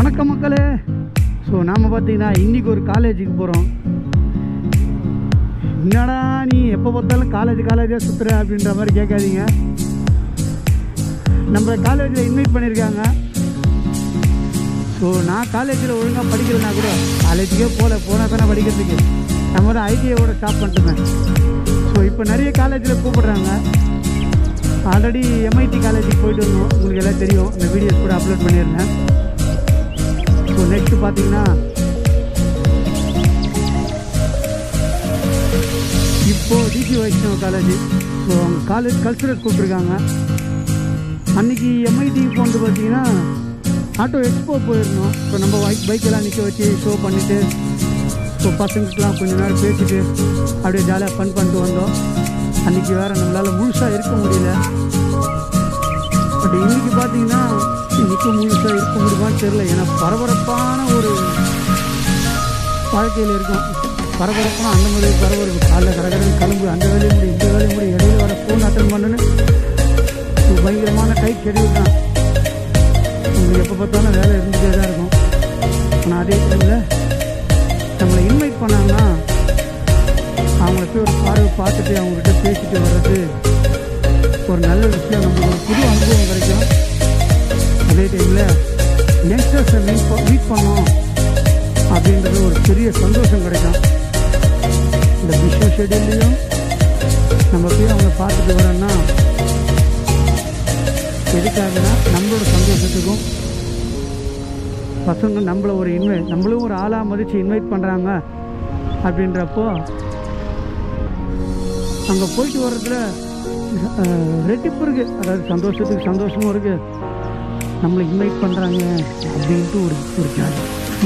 வணக்கம் மக்களே ஸோ நாம் பார்த்தீங்கன்னா இன்றைக்கி ஒரு காலேஜுக்கு போகிறோம் என்னடா நீ எப்போ பார்த்தாலும் காலேஜ் காலேஜாக சுற்றுற அப்படின்ற மாதிரி கேட்காதீங்க நம்ம காலேஜில் இன்வைட் பண்ணியிருக்காங்க ஸோ நான் காலேஜில் ஒழுங்காக படிக்கலைன்னா கூட காலேஜுக்கே போகல போனால் தானே படிக்கிறதுக்கு நம்ம தான் ஐடிஐயோட ஸ்டாப் பண்ணிட்டுமே ஸோ இப்போ நிறைய காலேஜில் கூப்பிடுறாங்க ஆல்ரெடி எம்ஐடி காலேஜுக்கு போயிட்டு வந்தோம் உங்களுக்கு எல்லாம் தெரியும் இந்த வீடியோஸ் கூட அப்லோட் பண்ணியிருந்தேன் ஸோ நெக்ஸ்ட்டு பார்த்தீங்கன்னா இப்போ டிஜி வைஷ்ணவ காலேஜ் ஸோ அவங்க காலேஜ் கல்ச்சுரல் கூப்பிட்ருக்காங்க அன்னைக்கு எம்ஐடி போனது பார்த்தீங்கன்னா ஆட்டோ எக்ஸ்போ போயிருந்தோம் ஸோ நம்ம பைக் பைக்கெல்லாம் நிற்க வச்சு ஷோ பண்ணிவிட்டு ஸோ பசங்களுக்குலாம் கொஞ்ச நேரம் பேசிட்டு அப்படியே ஜாலியாக ஃபன் பண்ணிட்டு வந்தோம் அன்றைக்கி வேறு நம்மளால் முழுசாக இருக்க முடியல பட் இன்னைக்கு பார்த்தீங்கன்னா இன்னைக்கு முழுசாக இருக்க முடியுமான்னு தெரியல ஏன்னா பரபரப்பான ஒரு வாழ்க்கையில் இருக்கும் பரபரப்பான அந்த மாதிரி பரபரப்பு காலைல கடற்கரை கிளம்பு அந்த வேலையை முடி இந்த வேலையை முடி இடையில வர ஃபோன் அட்டன் பண்ணுன்னு ஒரு பயங்கரமான டைட் ஷெடியூல் தான் உங்களுக்கு எப்போ பார்த்தாலும் வேலை இருந்துகிட்டே தான் இருக்கும் ஆனால் அதே டைமில் நம்மளை இன்வைட் பண்ணாங்கன்னா அவங்கள போய் ஒரு பார்வை பார்த்துட்டு அவங்ககிட்ட பேசிட்டு வர்றது ஒரு நல்ல விஷயம் நம்மளுக்கு ஒரு புது அனுபவம் கிடைக்கும் அதே டைமில் யங்ஸ்டர்ஸை மீட் மீட் பண்ணோம் அப்படின்றது ஒரு பெரிய சந்தோஷம் கிடைக்கும் இந்த பிஸி ஷெடியூல்லையும் நம்ம போய் அவங்கள பார்த்துட்டு வரோன்னா எதுக்காகனா நம்மளோட சந்தோஷத்துக்கும் பசங்க நம்மளை ஒரு இன்வைட் நம்மளும் ஒரு ஆளாக மதித்து இன்வைட் பண்ணுறாங்க அப்படின்றப்போ அங்கே போயிட்டு வர்றதுல அஹ், ரெட்டிப்பு இருக்குது அதாவது சந்தோஷத்துக்கு சந்தோஷமும் இருக்குது நம்மளை இன்வைட் பண்ணுறாங்க அப்படின்ட்டு ஒரு ஒரு ஜாலி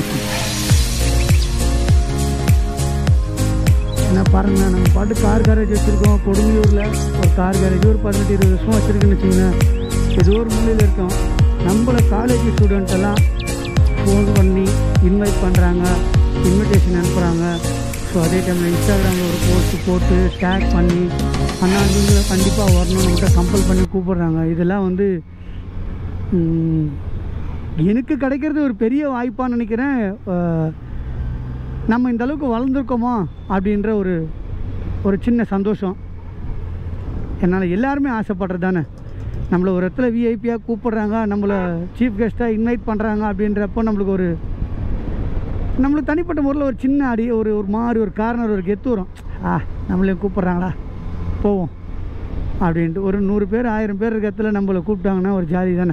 என்ன பாருங்க நம்ம பாட்டு கார் கேரேஜ் வச்சுருக்கோம் கொடுங்கியூரில் ஒரு கார் கேரேஜ் ஒரு பதினெட்டு இருபது வருஷம் வச்சுருக்குன்னு வச்சுங்களேன் ஏதோ ஒரு மூலையில் இருக்கோம் நம்மளை காலேஜ் ஸ்டூடெண்ட் எல்லாம் ஃபோன் பண்ணி இன்வைட் பண்ணுறாங்க இன்விடேஷன் அனுப்புகிறாங்க ஸோ அதே டைமில் இன்ஸ்டாகிராமில் ஒரு போஸ்ட் போட்டு டேக் பண்ணி அண்ணா நீங்கள் கண்டிப்பாக வரணும் நம்மகிட்ட கம்பல் பண்ணி கூப்பிடுறாங்க இதெல்லாம் வந்து ம், எனக்கு கிடைக்கிறது ஒரு பெரிய வாய்ப்பாக நினைக்கிறேன் அஹ், நம்ம இந்த அளவுக்கு வளர்ந்துருக்கோமா அப்படின்ற ஒரு ஒரு சின்ன சந்தோஷம் என்னால் எல்லாருமே ஆசைப்படுறது தானே நம்மளை ஒரு இடத்துல விஐபியாக கூப்பிடுறாங்க நம்மளை சீஃப் கெஸ்ட்டாக இன்வைட் பண்ணுறாங்க அப்படின்றப்போ நம்மளுக்கு ஒரு நம்மளுக்கு தனிப்பட்ட முறையில் ஒரு சின்ன அடி ஒரு ஒரு மாதிரி ஒரு கார்னர் ஒரு கெத்து வரும் ஆ நம்மளையும் கூப்பிட்றாங்களா போவோம் அப்படின்ட்டு ஒரு நூறு பேர் ஆயிரம் பேர் இருக்க இடத்துல நம்மளை கூப்பிட்டாங்கன்னா ஒரு ஜாலி தானே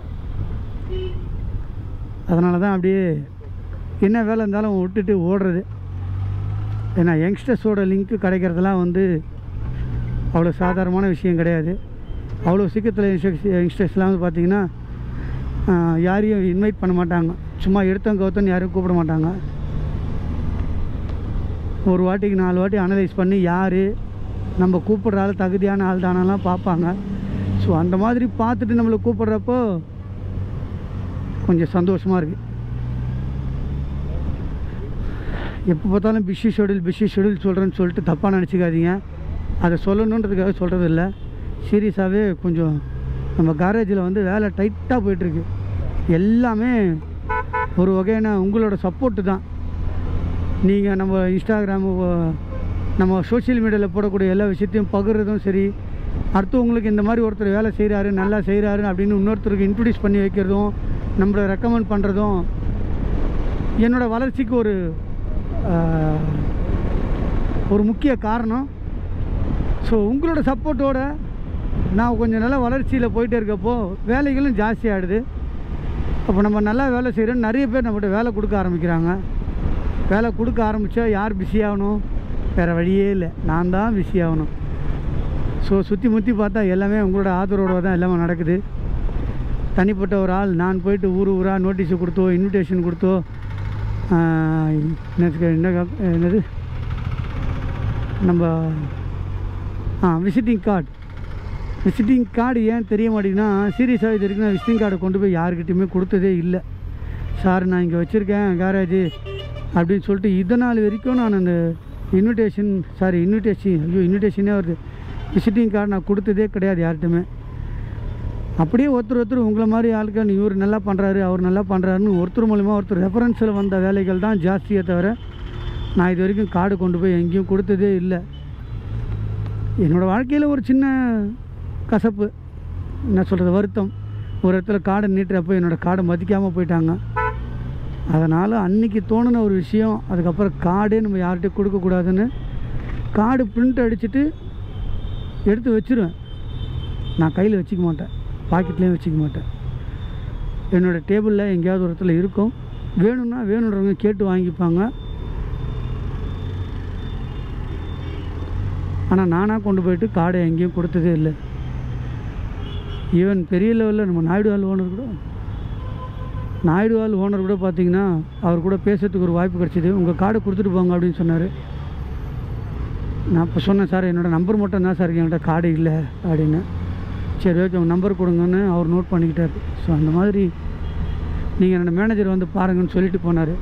அதனால தான் அப்படியே என்ன வேலை இருந்தாலும் விட்டுட்டு ஓடுறது ஏன்னா யங்ஸ்டர்ஸோட லிங்க்கு கிடைக்கிறதுலாம் வந்து அவ்வளோ சாதாரணமான விஷயம் கிடையாது அவ்வளோ சீக்கிரத்தில் யங்ஸ்டர்ஸ் யங்ஸ்டர்ஸ்லாம் வந்து பார்த்திங்கன்னா ஆஹ், யாரையும் இன்வைட் பண்ண மாட்டாங்க சும்மா எடுத்தவங்க கவுத்தன்னு யாரும் கூப்பிட மாட்டாங்க ஒரு வாட்டிக்கு நாலு வாட்டி அனலைஸ் பண்ணி யார் நம்ம கூப்பிட்ற ஆள் தகுதியான ஆள் தானெல்லாம் பார்ப்பாங்க ஸோ அந்த மாதிரி பார்த்துட்டு நம்மளை கூப்பிட்றப்போ கொஞ்சம் சந்தோஷமாக இருக்குது எப்போ பார்த்தாலும் பிஸி ஷெடியூல் பிஸி ஷெடியூல் சொல்கிறேன்னு சொல்லிட்டு தப்பாக நினச்சிக்காதீங்க அதை சொல்லணுன்றதுக்காக சொல்கிறது இல்லை சீரியஸாகவே கொஞ்சம் நம்ம காரேஜில் வந்து வேலை டைட்டாக போயிட்டுருக்கு எல்லாமே ஒரு வகையான உங்களோட சப்போர்ட்டு தான் நீங்கள் நம்ம இன்ஸ்டாகிராமு நம்ம சோஷியல் மீடியாவில் போடக்கூடிய எல்லா விஷயத்தையும் பகிர்றதும் சரி அடுத்தவங்களுக்கு இந்த மாதிரி ஒருத்தர் வேலை செய்கிறாரு நல்லா செய்கிறாரு அப்படின்னு இன்னொருத்தருக்கு இன்ட்ரடியூஸ் பண்ணி வைக்கிறதும் நம்மளை ரெக்கமெண்ட் பண்ணுறதும் என்னோட வளர்ச்சிக்கு ஒரு ஆஹ், ஒரு முக்கிய காரணம் ஸோ உங்களோட சப்போர்ட்டோட நான் கொஞ்சம் நல்லா வளர்ச்சியில் போயிட்டே இருக்கப்போ வேலைகளும் ஜாஸ்தியாகிடுது அப்போ நம்ம நல்லா வேலை செய்கிறோம் நிறைய பேர் நம்மகிட்ட வேலை கொடுக்க ஆரம்பிக்கிறாங்க வேலை கொடுக்க ஆரம்பித்தா யார் பிஸி ஆகணும் வேறு வழியே இல்லை நான் தான் பிஸி ஆகணும் ஸோ சுற்றி முற்றி பார்த்தா எல்லாமே உங்களோட ஆதரவோட தான் எல்லாமே நடக்குது தனிப்பட்ட ஒரு ஆள் நான் போயிட்டு ஊர் ஊராக நோட்டீஸு கொடுத்தோ இன்விடேஷன் கொடுத்தோ ஆஹ், என்னத்துக்கு என்ன கா- என்னது நம்ம ஆ விசிட்டிங் கார்டு விசிட்டிங் கார்டு ஏன் தெரிய மாட்டேங்குன்னா சீரியஸாக இது வரைக்கும் நான் விசிட்டிங் கார்டை கொண்டு போய் யாருக்கிட்டையுமே கொடுத்ததே இல்லை சார் நான் இங்கே வச்சுருக்கேன் கேரேஜ் அப்படின்னு சொல்லிட்டு இது நாள் வரைக்கும் நான் அந்த இன்விடேஷன் சாரி இன்விடேஷன் ஐயோ இன்விடேஷனே வருது விசிட்டிங் கார்டு நான் கொடுத்ததே கிடையாது யார்கிட்டையுமே அப்படியே ஒருத்தர் ஒருத்தர் உங்களை மாதிரி ஆளுக்கு இவர் நல்லா பண்ணுறாரு அவர் நல்லா பண்ணுறாருன்னு ஒருத்தர் மூலிமா ஒருத்தர் ரெஃபரன்ஸில் வந்த வேலைகள் தான் ஜாஸ்தியே தவிர நான் இது வரைக்கும் கார்டு கொண்டு போய் எங்கேயும் கொடுத்ததே இல்லை என்னோடய வாழ்க்கையில் ஒரு சின்ன கசப்பு என்ன சொல்கிறது வருத்தம் ஒரு இடத்துல காடை நீட்டுறப்போ என்னோடய காடை மதிக்காமல் போயிட்டாங்க அதனால் அன்னைக்கு தோணுன ஒரு விஷயம் அதுக்கப்புறம் கார்டே நம்ம யார்கிட்டையும் கொடுக்கக்கூடாதுன்னு கார்டு பிரிண்ட் அடிச்சுட்டு எடுத்து வச்சிருவேன் நான் கையில் வச்சுக்க மாட்டேன் பாக்கெட்லேயும் வச்சுக்க மாட்டேன் என்னோடய டேபிளில் எங்கேயாவது ஒரு இடத்துல இருக்கும் வேணும்னா வேணுன்றவங்க கேட்டு வாங்கிப்பாங்க ஆனால் நானாக கொண்டு போயிட்டு கார்டை எங்கேயும் கொடுத்ததே இல்லை ஈவன் பெரிய லெவலில் நம்ம நாயுடு ஹால் ஓனர் கூட நாயுடு ஹால் ஓனர் கூட பார்த்தீங்கன்னா அவர் கூட பேசுறதுக்கு ஒரு வாய்ப்பு கிடச்சிது உங்கள் கார்டை கொடுத்துட்டு போங்க அப்படின்னு சொன்னார் நான் இப்போ சொன்னேன் சார் என்னோடய நம்பர் மட்டும் தான் சார் என்கிட்ட கார்டு இல்லை அப்படின்னு சரி ஓகே உங்கள் நம்பர் கொடுங்கன்னு அவர் நோட் பண்ணிக்கிட்டார் ஸோ அந்த மாதிரி நீங்கள் என்னோடய மேனேஜர் வந்து பாருங்கன்னு சொல்லிட்டு போனார்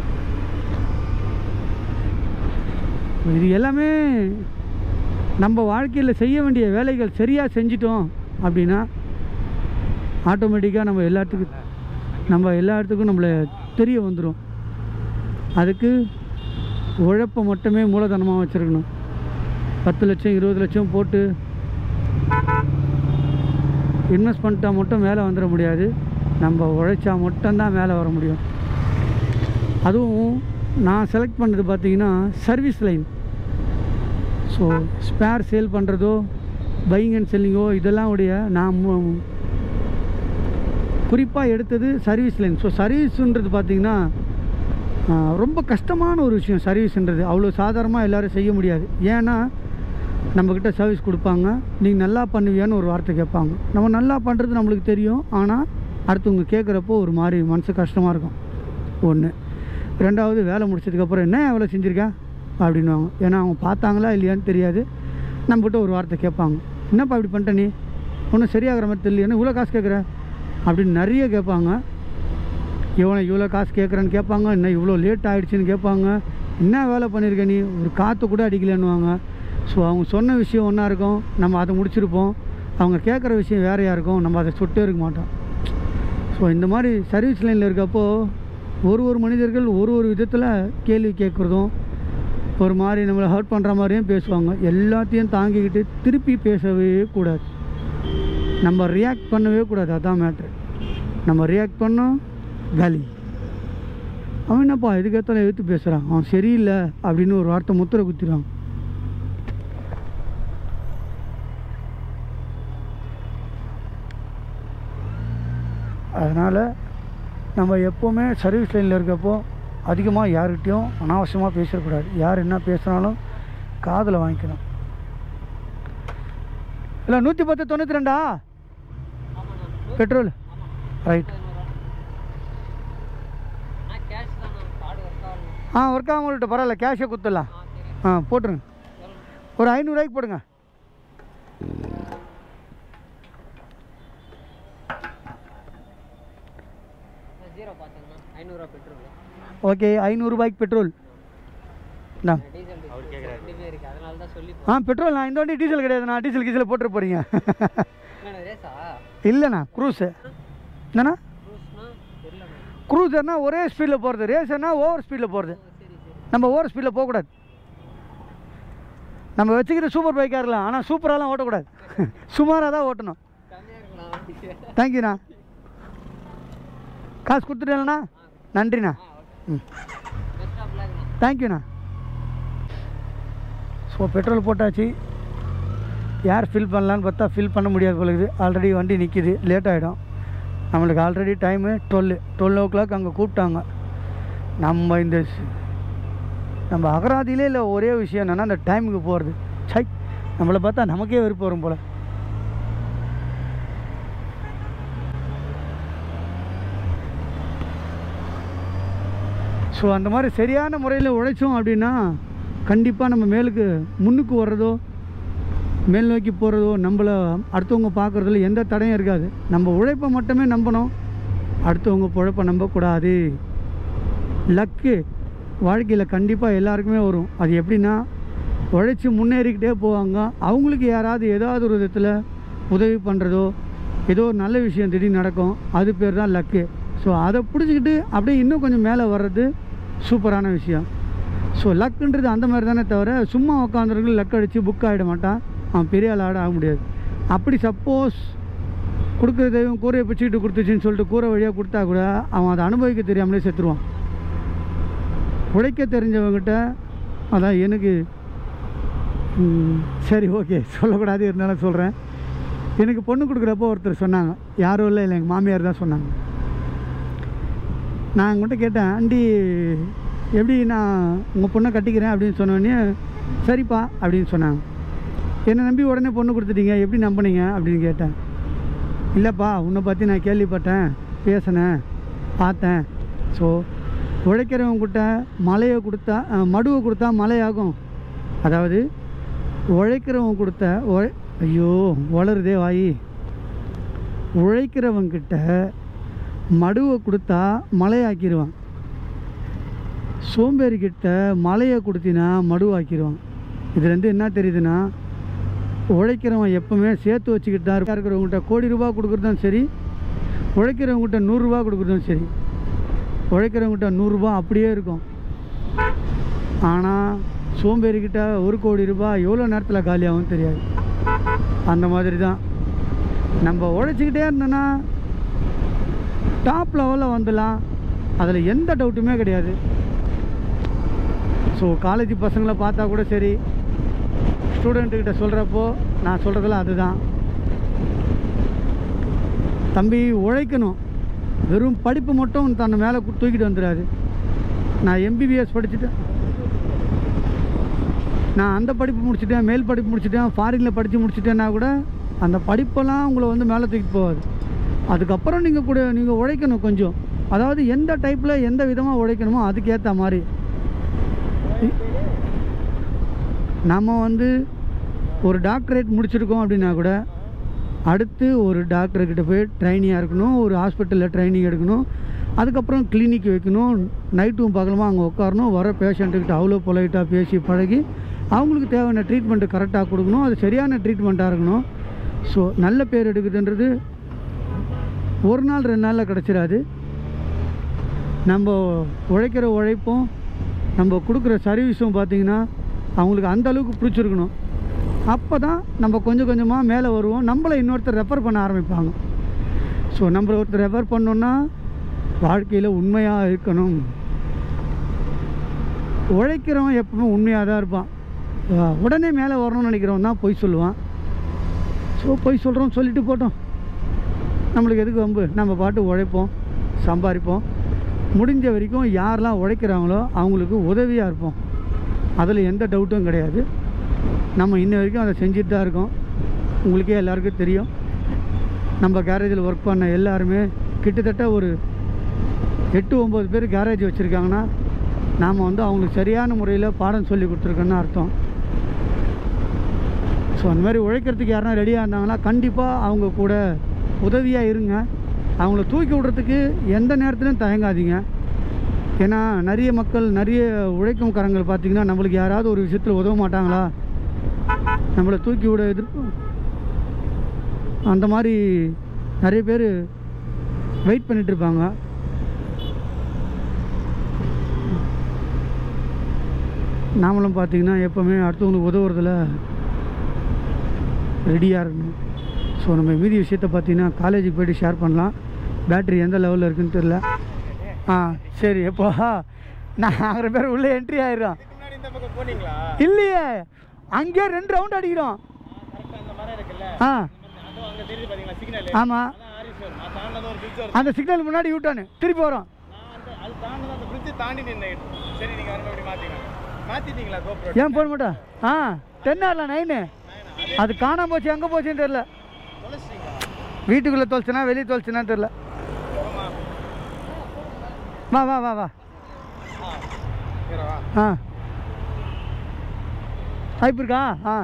இது எல்லாமே நம்ம வாழ்க்கையில் செய்ய வேண்டிய வேலைகள் சரியாக செஞ்சிட்டோம் அப்படின்னா ஆட்டோமேட்டிக்காக நம்ம எல்லாத்துக்கும் நம்ம எல்லா இடத்துக்கும் நம்மளை தெரிய வந்துடும் அதுக்கு உழைப்பை மட்டுமே மூலதனமாக வச்சுருக்கணும் பத்து லட்சம் இருபது லட்சம் போட்டு இன்வெஸ்ட் பண்ணிட்டா மட்டும் மேலே வந்துட முடியாது நம்ம உழைச்சா மட்டும்தான் மேலே வர முடியும் அதுவும் நான் செலக்ட் பண்ணது பார்த்தீங்கன்னா service line so spare sale பண்ணுறதோ பையிங் அண்ட் செல்லிங்கோ இதெல்லாம் உடைய நான் குறிப்பாக எடுத்தது சர்வீஸ் லைன் ஸோ சர்வீஸுன்றது பார்த்திங்கன்னா ஆஹ், ரொம்ப கஷ்டமான ஒரு விஷயம் சர்வீஸ்ன்றது அவ்வளோ சாதாரணமாக எல்லோரும் செய்ய முடியாது ஏன்னா நம்மக்கிட்ட சர்வீஸ் கொடுப்பாங்க நீங்கள் நல்லா பண்ணுவியான்னு ஒரு வார்த்தை கேட்பாங்க நம்ம நல்லா பண்ணுறது நம்மளுக்கு தெரியும் ஆனால் அடுத்தவங்க கேட்குறப்போ ஒரு மாதிரி மனசு கஷ்டமாக இருக்கும் ஒன்று ரெண்டாவது வேலை முடிச்சதுக்கப்புறம் என்ன எவ்வளோ செஞ்சுருக்க அப்படின்னுவாங்க ஏன்னா அவங்க பார்த்தாங்களா இல்லையான்னு தெரியாது நம்மக்கிட்ட ஒரு வார்த்தை கேட்பாங்க என்னப்பா இப்படி பண்ணிட்ட நீ ஒன்றும் சரியாகிற மாதிரி தெரியல இவ்வளோ காசு கேட்குற அப்படின்னு நிறைய கேட்பாங்க இவனை இவ்வளோ காசு கேட்குறேன்னு கேட்பாங்க இன்னும் இவ்வளோ லேட் ஆகிடுச்சின்னு கேட்பாங்க என்ன வேலை பண்ணியிருக்க நீ ஒரு காற்று கூட அடிக்கலைன்னுவாங்க ஸோ அவங்க சொன்ன விஷயம் ஒன்றா இருக்கும் நம்ம அதை முடிச்சிருப்போம் அவங்க கேட்குற விஷயம் வேறையாக இருக்கும் நம்ம அதை சுட்டே இருக்க மாட்டோம் ஸோ இந்த மாதிரி சர்வீஸ் லைனில் இருக்கப்போ ஒரு ஒரு மனிதர்கள் ஒரு ஒரு விதத்தில் கேள்வி கேட்குறதும் ஒரு மாதிரி நம்மளை ஹர்ட் பண்ணுற மாதிரியும் பேசுவாங்க எல்லாத்தையும் தாங்கிக்கிட்டு திருப்பி பேசவே கூடாது நம்ம ரியாக்ட் பண்ணவே கூடாது அதான் மேட்ரு நம்ம ரியாக்ட் பண்ணோம் காலி அவன் என்னப்பா இதுக்கேத்தால எடுத்து பேசுகிறான் அவன் சரியில்லை அப்படின்னு ஒரு வார்த்தை முத்திரை குத்திடுவான் அதனால் நம்ம எப்போவுமே சர்வீஸ் லைனில் இருக்கப்போ அதிகமாக யார்கிட்டயும் அனாவசியமாக பேசக்கூடாது யார் என்ன பேசுனாலும் காதில் வாங்கிக்கணும் இல்லை நூற்றி பத்து தொண்ணூற்றி ரெண்டா பெட்ரோல் ரைட் கேஷ் தான் கார்டு ஒர்க் ஆகணும் ஆ ஒர்க் ஆகவங்கள்ட்ட பரவாயில்ல கேஷை கொடுத்துடலாம் ஆ போட்டுருங்க ஒரு ஐநூறுரூவாய்க்கு போடுங்க ஜீரோ பார்த்தீங்கன்னா ஐநூறுரூவா பெட்ரோல் ஓகே ஐநூறுரூபாய்க்கு பெட்ரோல் இந்தா டீசல் ரெண்டுமே இருக்குது அதனால தான் சொல்லி ஆ பெட்ரோல் நான் இந்த வண்டி டீசல் கிடையாது நான் டீசல் கீசல் போட்டுட்டு போகிறீங்க என்ன ரேஸா இல்லைண்ணா க்ரூஸு என்னண்ணா க்ரூஸ்னா தெரியல க்ரூசர்னா ஒரே ஸ்பீடில் போகிறது ரேசர்னா ஓவர் ஸ்பீடில் போகிறது சரி சரி நம்ம ஓவர் ஸ்பீடில் போகக்கூடாது நம்ம வச்சுக்கிற சூப்பர் பைக்காக இருக்கலாம் ஆனால் சூப்பராலாம் ஓட்டக்கூடாது சுமாராக தான் ஓட்டணும் கம்மியாக இருக்கலாம் வண்டிக்கு தேங்க்யூண்ணா காசு கொடுத்துட்டேன்ண்ணா நன்றிண்ணா ஆ ஓகே ம் பெஸ்ட் ஆஃப் லக்ண்ணா தேங்க்யூண்ணா ஸோ பெட்ரோல் போட்டாச்சு யார் ஃபில் பண்ணலான்னு பார்த்தா ஃபில் பண்ண முடியாது போல இருக்குது ஆல்ரெடி வண்டி நிற்கிது லேட் ஆகிடும் நம்மளுக்கு already time twelve twelve o'clock அங்கே கூப்பிட்டாங்க நம்ம இந்த ஸ்- நம்ம அகராதியிலே இல்லை ஒரே விஷயம் என்னென்னா அந்த டைமுக்கு போகிறது சை நம்மளை பார்த்தா நமக்கே வெறுப்பு வரும் போல் ஸோ அந்த மாதிரி சரியான முறையில் உழைச்சோம் அப்படின்னா கண்டிப்பாக நம்ம மேலுக்கு முன்னுக்கு வர்றதோ மேல் நோக்கி போகிறதோ நம்மளை அடுத்தவங்க பார்க்குறதுல எந்த தடையும் இருக்காது நம்ம உழைப்பை மட்டுமே நம்பணும் அடுத்தவங்க பொழைப்பை நம்பக்கூடாது லக்கு வாழ்க்கையில் கண்டிப்பாக எல்லாருக்குமே வரும் அது எப்படின்னா உழைச்சி முன்னேறிக்கிட்டே போவாங்க அவங்களுக்கு யாராவது ஏதாவது ஒரு விதத்தில் உதவி பண்ணுறதோ ஏதோ ஒரு நல்ல விஷயம் திடீர்னு நடக்கும் அது பேர் தான் லக்கு ஸோ அதை பிடிச்சிக்கிட்டு அப்படியே இன்னும் கொஞ்சம் மேலே வர்றது சூப்பரான விஷயம் ஸோ லக்குன்றது அந்த மாதிரி தானே தவிர சும்மா உட்காந்துருக்கு லக் அடித்து புக் ஆகிட மாட்டான் அவன் பெரிய ஆள் ஆட ஆக முடியாது அப்படி சப்போஸ் கொடுக்குற தெய்வம் கூரையை பிடிச்சிக்கிட்டு கொடுத்துச்சின்னு சொல்லிட்டு கூரை வழியாக கொடுத்தா கூட அவன் அதை அனுபவிக்க தெரியாமலே செத்துருவான் உழைக்க தெரிஞ்சவங்ககிட்ட அதான் எனக்கு ம், சரி ஓகே சொல்லக்கூடாது இருந்தாலும் சொல்கிறேன் எனக்கு பொண்ணு கொடுக்குறப்போ ஒருத்தர் சொன்னாங்க யாரும் இல்லை இல்லை எங்கள் மாமியார் தான் சொன்னாங்க நான் உங்கள்கிட்ட கேட்டேன் ஆண்டி எப்படி நான் உங்கள் பொண்ணை கட்டிக்கிறேன் அப்படின்னு சொன்னோடனே சரிப்பா அப்படின்னு சொன்னாங்க என்னை நம்பி உடனே பொண்ணு கொடுத்துட்டீங்க எப்படி நம்பினீங்க அப்படின்னு கேட்டேன் இல்லைப்பா உன்னை பற்றி நான் கேள்விப்பட்டேன் பேசினேன் பார்த்தேன் ஸோ உழைக்கிறவங்கிட்ட மலையை கொடுத்தா அஹ், மடுவை கொடுத்தா மலையாகும் அதாவது உழைக்கிறவங்க கொடுத்த உழை ஐயோ வளருதே வாயி உழைக்கிறவங்கிட்ட மடுவை கொடுத்தா மலையாக்கிடுவான் சோம்பேறிக்கிட்ட மலையை கொடுத்தினா மடுவாக்கிடுவான் இதுலேருந்து என்ன தெரியுதுன்னா உழைக்கிறவன் எப்பவுமே சேர்த்து வச்சுக்கிட்டு தான் இருப்பா. இருக்கிறவங்ககிட்ட கோடி ரூபா கொடுக்குறதும் சரி உழைக்கிறவங்ககிட்ட நூறுரூவா கொடுக்குறதும் சரி உழைக்கிறவங்ககிட்ட நூறுரூபா அப்படியே இருக்கும் ஆனால் சோம்பேறிக்கிட்ட ஒரு கோடி ரூபாய் எவ்வளோ நேரத்தில் காலியாகும் தெரியாது அந்த மாதிரி தான் நம்ம உழைச்சிக்கிட்டே இருந்தோன்னா டாப் லெவலில் வந்துடலாம் அதில் எந்த டவுட்டுமே கிடையாது ஸோ காலேஜ் பசங்களை பார்த்தா கூட சரி ஸ்டூடெண்ட்டுக்கிட்ட சொல்கிறப்போ நான் சொல்கிறதெல்லாம் அதுதான் தம்பி உழைக்கணும் வெறும் படிப்பு மட்டும் தன்னை மேலே கு- தூக்கிட்டு வந்துடாது நான் எம்பிபிஎஸ் படிச்சுட்டேன் நான் அந்த படிப்பு முடிச்சுட்டேன் மேல் படிப்பு முடிச்சுட்டேன் ஃபாரினில் படித்து முடிச்சுட்டேன்னா கூட அந்த படிப்பெல்லாம் உங்களை வந்து மேலே தூக்கிட்டு போகாது அதுக்கப்புறம் நீங்கள் கூட நீங்கள் உழைக்கணும் கொஞ்சம் அதாவது எந்த டைப்பில் எந்த விதமாக உழைக்கணுமோ அதுக்கேற்ற மாதிரி நம்ம வந்து ஒரு டாக்டரேட் முடிச்சிருக்கோம் அப்படின்னா கூட அடுத்து ஒரு டாக்டர்கிட்ட போய் ட்ரைனிங்காக இருக்கணும் ஒரு ஹாஸ்பிட்டலில் ட்ரைனிங் எடுக்கணும் அதுக்கப்புறம் கிளினிக் வைக்கணும் நைட்டும் பகலுமா அங்கே உட்காரணும் வர பேஷண்ட்டுக்கிட்ட அவ்வளோ பொலைட்டாக பேசி பழகி அவங்களுக்கு தேவையான ட்ரீட்மெண்ட்டு கரெக்டாக கொடுக்கணும் அது சரியான ட்ரீட்மெண்ட்டாக இருக்கணும் ஸோ நல்ல பேர் எடுக்குதுன்றது ஒரு நாள் ரெண்டு நாளில் கிடச்சிடாது நம்ம உழைக்கிற உழைப்பும் நம்ம கொடுக்குற சர்வீஸும் பார்த்திங்கன்னா அவங்களுக்கு அந்த அளவுக்கு பிடிச்சிருக்கணும் அப்போ தான் நம்ம கொஞ்சம் கொஞ்சமாக மேலே வருவோம் நம்மளை இன்னொருத்தர் ரெஃபர் பண்ண ஆரம்பிப்பாங்க ஸோ நம்மளை ஒருத்தர் ரெஃபர் பண்ணோன்னா வாழ்க்கையில் உண்மையாக இருக்கணும் உழைக்கிறவன் எப்பவுமே உண்மையாக தான் இருப்பான் அஹ் உடனே மேலே வரணும்னு நினைக்கிறவன் தான் பொய் சொல்லுவான் ஸோ பொய் சொல்கிறோம் சொல்லிட்டு போட்டோம் நம்மளுக்கு எதுக்கு வம்பு நம்ம பாட்டு உழைப்போம் சம்பாதிப்போம் முடிஞ்ச வரைக்கும் யாரெல்லாம் உழைக்கிறாங்களோ அவங்களுக்கு உதவியாக இருப்போம் அதில் எந்த டவுட்டும் கிடையாது நம்ம இன்ன வரைக்கும் அதை செஞ்சுட்டு தான் இருக்கோம் உங்களுக்கே எல்லாருக்கும் தெரியும் நம்ம கேரேஜில் ஒர்க் பண்ண எல்லாருமே கிட்டத்தட்ட ஒரு எட்டு ஒம்பது பேர் கேரேஜ் வச்சுருக்காங்கன்னா நாம் வந்து அவங்களுக்கு சரியான முறையில் பாடம் சொல்லி கொடுத்துருக்கோன்னு அர்த்தம் ஸோ அந்த மாதிரி உழைக்கிறதுக்கு யாருன்னா ரெடியாக இருந்தாங்கன்னா கண்டிப்பாக அவங்க கூட உதவியாக இருங்க அவங்கள தூக்கி விடுறதுக்கு எந்த நேரத்துலையும் தயங்காதீங்க ஏன்னா நிறைய மக்கள் நிறைய உழைக்கும் கரங்கள் பார்த்திங்கன்னா நம்மளுக்கு யாராவது ஒரு விஷயத்தில் உதவ மாட்டாங்களா நம்மளை தூக்கி விட எதிர்ப்பு அந்த மாதிரி நிறைய பேர் வெயிட் பண்ணிட்டு இருப்பாங்க நாமளும் பார்த்திங்கன்னா எப்போவுமே அடுத்தவங்களுக்கு உதவுறதுல ரெடியாக இருக்கணும் ஸோ நம்ம மீதி விஷயத்த பார்த்தீங்கன்னா காலேஜுக்கு போய்ட்டு ஷேர் பண்ணலாம் பேட்ரி எந்த லெவலில் இருக்குன்னு தெரில ஆ சரி எப்போ நான் ஆகிற பேர் உள்ளே என்ட்ரி ஆயிடும் முன்னாடி இந்த பக்கம் போனீங்களா இல்லையே அங்கேயே ரெண்டு ரவுண்ட் அடிக்கிறோம் கரெக்டா இந்த மரம் இருக்குல்ல ஆ அதுவும் அங்க தெரியுது பாத்தீங்களா சிக்னல் ஆமாம் அதான் ஆரிஸ்வர் நான் தாண்டினது ஒரு பிரிட்ஜ் வருது அந்த சிக்னல் முன்னாடி யூட்டானு திருப்பி வரோம் நான் அந்த அது தாண்டினது அந்த பிரிட்ஜ் தாண்டி நின்னேன் சரி நீங்க வரும்போது இப்படி மாத்திக்கலாம் மாத்திட்டீங்களா கோபுரம் ஏன் போட மாட்டோம் ஆ டென் ஆகல நைனு அது காணாம போச்சு எங்கே போச்சுன்னு தெரில தொலைச்சிட்டீங்களா வீட்டுக்குள்ளே தொலைச்சுனா வெளியே தொலைச்சுனா தெரில வா வா வா வா சரிவா ஆ வாய்ப்பு இருக்கா ஆ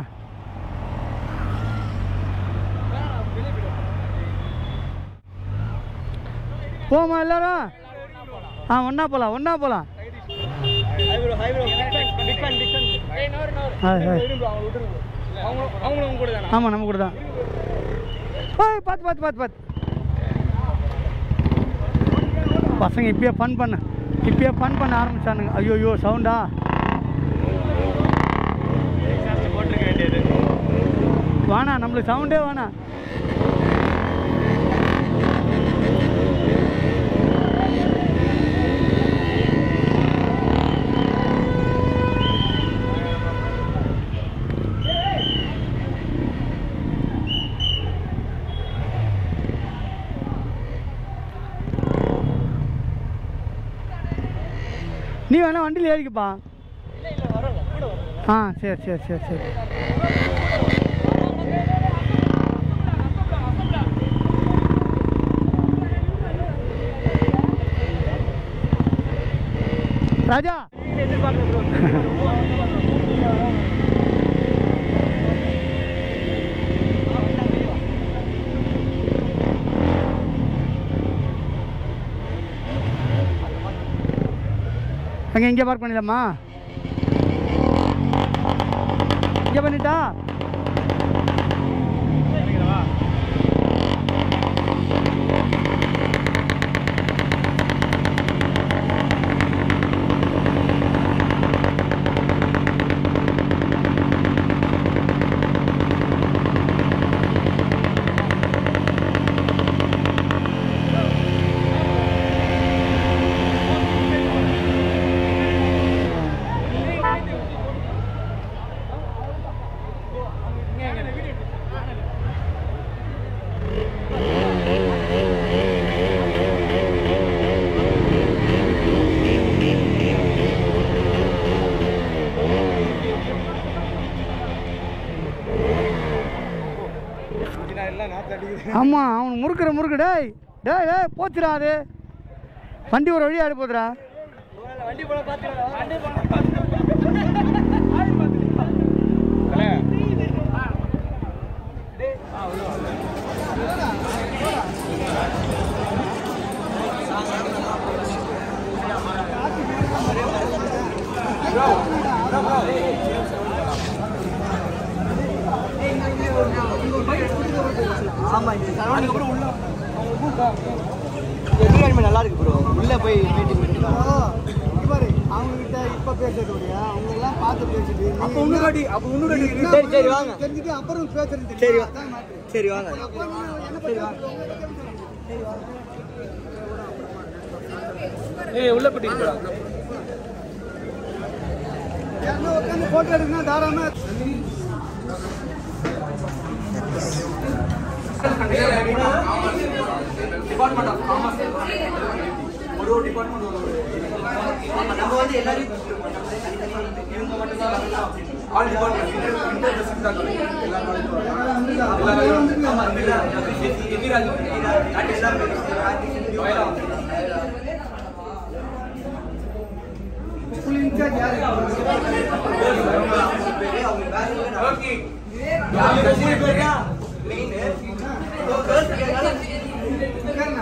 போமா எல்லாரும் ஆ ஒன்றா போகலாம் ஒன்றா போகலாம் ஹைப்ரோ ஹைப்ரோ டிஃபன் டிஃபன் ஏய் நோர் நோர் ஹாய் ஹாய் அவங்க விட்டுருங்க அவங்க அவங்களும் கூட தானா ஆமாம் நம்ம கூட தான் ஓய் பார்த்து பார்த்து பார்த்து பார்த்து பசங்க இப்பயே ஃபன் பண்ண இப்பயே ஃபன் பண்ண ஆரம்பிச்சானுங்க ஐயோ ஐயோ சவுண்டா எக்ஸாஸ்ட் போட்டிருக்க வேண்டியது வேணாம் நம்மளுக்கு சவுண்டே வேணாம் நீ வேணா வண்டியில் ஏறிக்கப்பா ஆ சரி சரி சரி சரி ராஜா அங்கே இங்கே பார்க் பண்ணிடலாமா இங்கே பண்ணிட்டா சரிங்களா நான் எல்லாம் நாற்று அடிக்குது ஆமாம் அவன் முறுக்குற முறுக்கு டேய் டேய் டேய் போச்சுடா அது வண்டி ஒரு வழியாக போதுடா வண்டி போல பார்த்துக்கலாம் வண்டி தல நல்லா இருக்கு ப்ரோ உள்ள போய் அவங்ககிட்ட இப்ப பேசுறது இல்லையா அவங்க எல்லாம் பார்த்து பேசிட்டு அப்போ இன்னும் காட்டி அப்போ இன்னும் காட்டி என்ன சரி சரி வாங்க தெரிஞ்சுட்டு அப்புறம் பேசுறது சரி தெரியுமா? வா- அதான் matter. சரி வாங்க சரி வாங்க ஏய் உள்ள கூட்டிட்டு போடா யாருன்னா உட்காந்து போட்டோ எடுக்கணும் தாராளமா நம்ம வந்து எல்லாரையும் இவங்க மட்டும் தான் வரலாம் ஆல் டிபார்ட்மெண்ட் ஃபுல் இன்சார்ஜ் யாரு உட்காருண்ணா.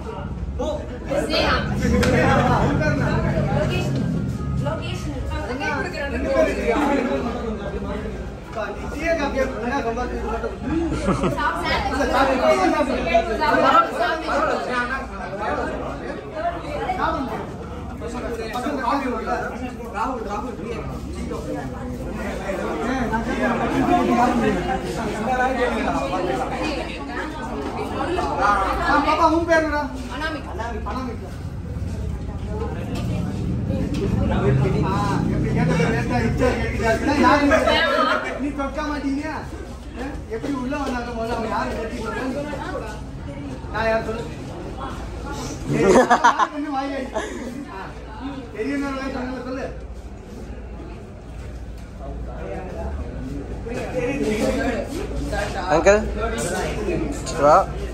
உட்காருண்ணா. அப்பா, நீ டீயை காப்பியா கொடுங்க, கம்பாத்து இது மட்டும். பசங்க காஃபி வரும்ல? ராகுல் ராகுல் ஏன், நான் ஆ, பாப்பா உன் பேர் என்னடா அனாமிகா அனாமிகா ஆ, எப்படி கேட்டது லேட்டா இச்சா கேட்டுட்டாருன்னா யாரு நீ தொக்க மாட்டீங்க ஆ, எப்படி உள்ள வந்தாங்க முதல்ல அவங்க யாரு கேட்டி சொல்றேன் நான் யார் சொல்லு ஏய், யாரு கொஞ்சம் வாய் வை. ஆ, தெரியும் சொன்னல சொல்லு அங்கிள் வா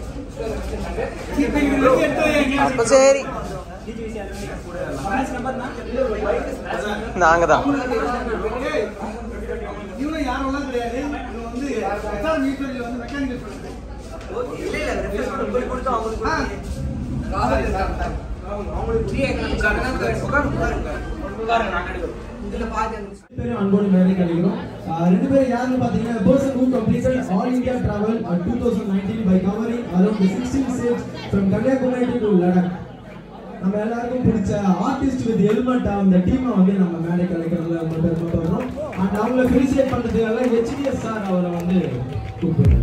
அப்ப சரி நாங்க தான் ஏய், இவனும் யாரெல்லாம் கிடையாது இவன் வந்து எஸ்ஆர் மியூச்சுவலில் வந்து மெக்கானிக்கல் ஸ்டூடெண்ட் ஆ சரி, சரி, சரி. இதுல பாதி அந்த ரெண்டு பேரும் அன்போடு மேலே கிடைக்கிறோம் ஆஹ் ரெண்டு பேரும் யாருன்னு பார்த்தீங்கன்னா person who completed all India travel uh, 2019 by covering around the 16 states from Kanyakumari to Ladakh நம்ம எல்லாருக்கும் பிடிச்ச ஆர்டிஸ்ட் வித் ஹெல்மெட் அந்த டீமை வந்து நம்ம மேடை கலைக்கிறதுல ரொம்ப பெருமைப்படுறோம் அண்ட் அவங்கள ஃபெலிசியேட் பண்ணுறதுக்காக ஹெச்டிஎஸ் சார் அவரை வந்து கூப்பிடுறேன்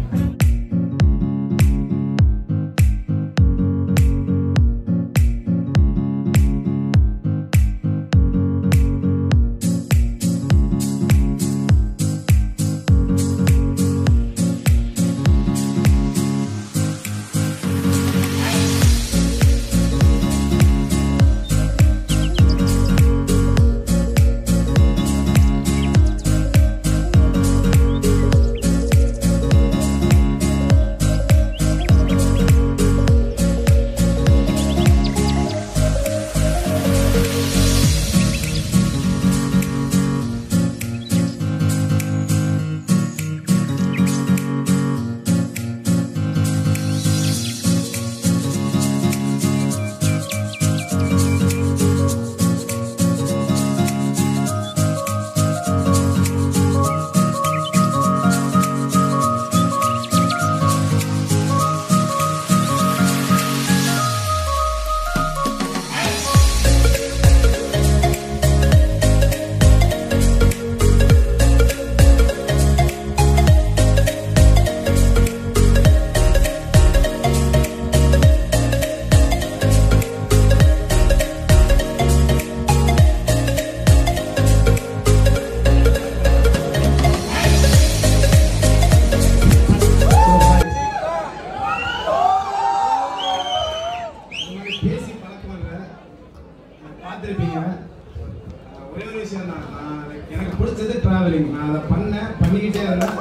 உங்களுக்கு பேசி பழக்கம் இல்லை பார்த்துருப்பீங்க ஒரே ஒரு விஷயம் தான் நான் like எனக்கு பிடிச்சது டிராவலிங் நான் அதை பண்ணேன் பண்ணிக்கிட்டே இருந்தேன்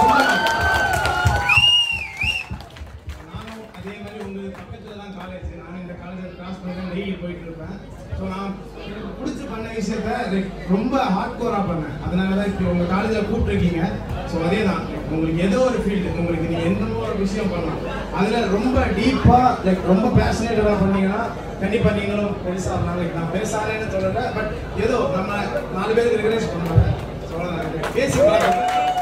நானும் அதே மாதிரி உங்களுக்கு பக்கத்தில் தான் காலேஜ் நானும் இந்த காலேஜை கிராஸ் பண்ணி தான் டெய்லி போயிட்டு இருப்பேன் ஸோ நான் எனக்கு பிடிச்சி பண்ண விஷயத்த like ரொம்ப ஹார்ட் கோராக பண்ணேன் அதனால தான் இப்போ உங்கள் காலேஜில் கூப்பிட்ருக்கீங்க ஸோ அதே தான் like உங்களுக்கு ஏதோ ஒரு ஃபீல்டு உங்களுக்கு நீங்கள் எந்த ஒரு விஷயம் பண்ணலாம் அதில் ரொம்ப டீப்பாக லைக் ரொம்ப பேஷனேட்டடாக பண்ணீங்கன்னா கண்டிப்பாக நீங்களும் பெருசாக இருந்தாலும் like நான் பெருசானேன்னு சொல்லலை பட் ஏதோ நம்ம நாலு பேருக்கு ரெகனைஸ் பண்ணுவாங்க ஸோ அவ்வளோதான் பேசி பழக்கம்.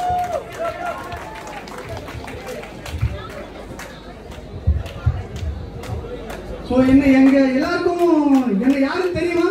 ஸோ என்ன எங்க எல்லாருக்கும் என்ன யாரும் தெரியுமா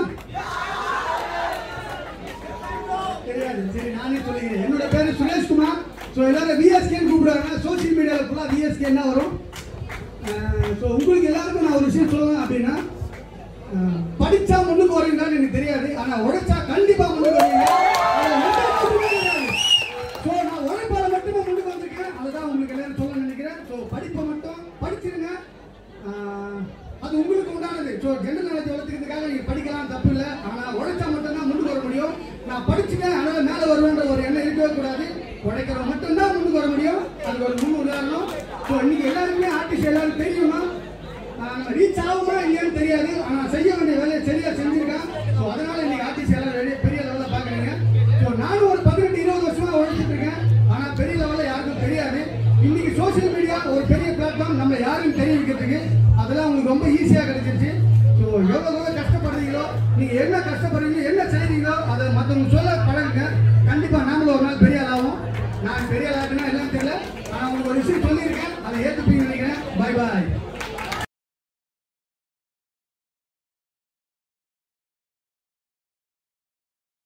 தெரியாது சரி நானே சொல்லிக்கிறேன் என்னோட பேரு சுரேஷ்குமார் ஸோ எல்லாரும் விஎஸ்கேன்னு கூப்பிடுவாங்க சோசியல் மீடியாவில் ஃபுல்லாக விஎஸ்கே என்ன வரும் ஸோ உங்களுக்கு எல்லாருக்கும் நான் ஒரு விஷயம் சொல்லுவேன் அப்படின்னா அஹ், படிச்சா முன்னுக்கு வரீங்களான்னு எனக்கு தெரியாது ஆனா உழைச்சா கண்டிப்பா முன்னுக்கு வருவீங்க அதுல எந்த மாற்றமுமே கிடையாது. ஸோ நான் உழைப்பால மட்டுமே முன்னுக்கு வந்திருக்கேன் அதுதான் உங்களுக்கு எல்லாரும் சொல்ல நினைக்கிறேன் ஸோ படிப்பை மட்டும் படிச்சிருங்க அஹ், அது உங்களுக்கு உண்டானது ஸோ ஜெனரல் நாலேஜ் வளர்த்துக்கிறதுக்காக நீங்க படிக்கலாம் தப்பு இல்லை ஆனா உழைச்சா மட்டும்தான் முன்னுக்கு வர முடியும் நான் படிச்சுட்டேன் அதனால மேலே வருவேன்ற ஒரு எண்ணம் இருக்கவே கூடாது உழைக்கிறவங்க மட்டும்தான் முன்னுக்கு வர முடியும் அது ஒரு முன் உதாரணம் ஸோ இன்னைக்கு எல்லாருக்குமே ஆர்டிஸ்ட் எல்லாரும் தெரியுமா நம்ம ரீச் ஆகுமா இல்லையான்னு தெரியாது ஆனா செய்ய வேண்டிய வேலையை சரியா செஞ்சிருக்கான் ஸோ அதனால இன்னைக்கு ஆர்டிஸ்ட் எல்லாரும் வெளிய- பெரிய லெவலில் பாக்குறீங்க ஸோ நானும் ஒரு பதினெட்டு இருபது வருஷமா உழைச்சிட்டு இருக்கேன் ஆனா பெரிய லெவலில் யாருக்கும் தெரியாது இன்னைக்கு சோஷியல் மீடியா ஒரு பெரிய பிளாட்ஃபார்ம் நம்ம யாரும் தெரிவிக்கிறதுக்கு அதெல்லாம் உங்களுக்கு ரொம்ப ஈஸியா கிடைச்சிருச்சு ஸோ எவ்வளோ எவ்வளோ கஷ்டப்படுறீங்களோ நீங்க என்ன கஷ்டப்படுறீங்களோ என்ன செய்றீங்களோ அதை மற்றவங்க சொல்ல பழகுங்க கண்டிப்பா நாமளும் ஒரு நாள் பெரிய ஆளாகும் நான் பெரிய ஆளாக்குன்னா எல்லாம் தெரியல ஆனா உங்களுக்கு ஒரு விஷயம் சொல்லியிருக்கேன் அதை ஏற்றுப்பீங்க